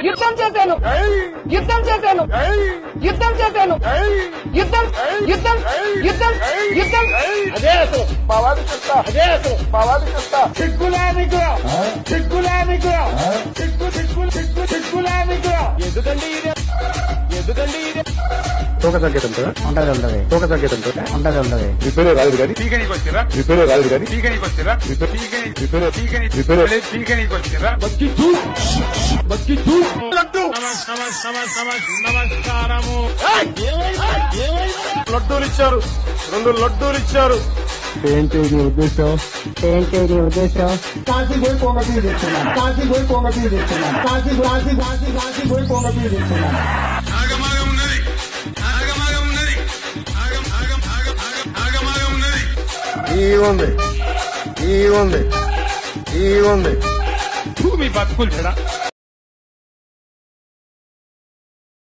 యుద్ధం చేశాను యుద్ధం చేశాను యుద్ధం చేశాను యుద్ధం యుద్ధం యుద్ధం యుద్ధం అదే అసలు మా వాడి చెప్తా అదే అసలు మా వాడి చెప్తా సిగ్గులే మీకు సిగ్గులే మీకు సిగ్గు సిగ్గు సిగ్గు సిగ్గులే మీకు ఎందుకండి ఇది ఎందుకండి ఇది తోక సంకేతంతో ఉంటది ఉంటది తోక సంకేతంతో ఉంటది ఉంటది రిపేర్ రాలేదు కానీ పీకనీకి వచ్చిరా రిపేర్ రాలేదు కానీ పీకనీకి వచ్చిరా రిపేర్ పీకని రిపేర్ పీకని రిపేర్ పీకనీకి వచ్చిరా బస్కి చూ బస్కి చూ లడ్డు నమస్కారము లడ్డూలు ఇచ్చారు రెండు లడ్డూలు ఇచ్చారు ఏంటి నీ ఉద్దేశం ఏంటి నీ ఉద్దేశం కాశీ పోయి పొంగపీ తెచ్చున్నాను కాశీ పోయి పొంగపీ తెచ్చున్నాను కాశీ కాశీ కాశీ కాశీ పోయి పొంగపీ తెచ్చున్నాను ఆగమాగం ఉన్నది ఆగమాగం ఉన్నది ఆగం ఆగం ఆగం ఆగం ఆగమాగం ఉన్నది ఈ ఉంది ఈ ఉంది ఈ ఉంది భూమి బతుకులు చెడా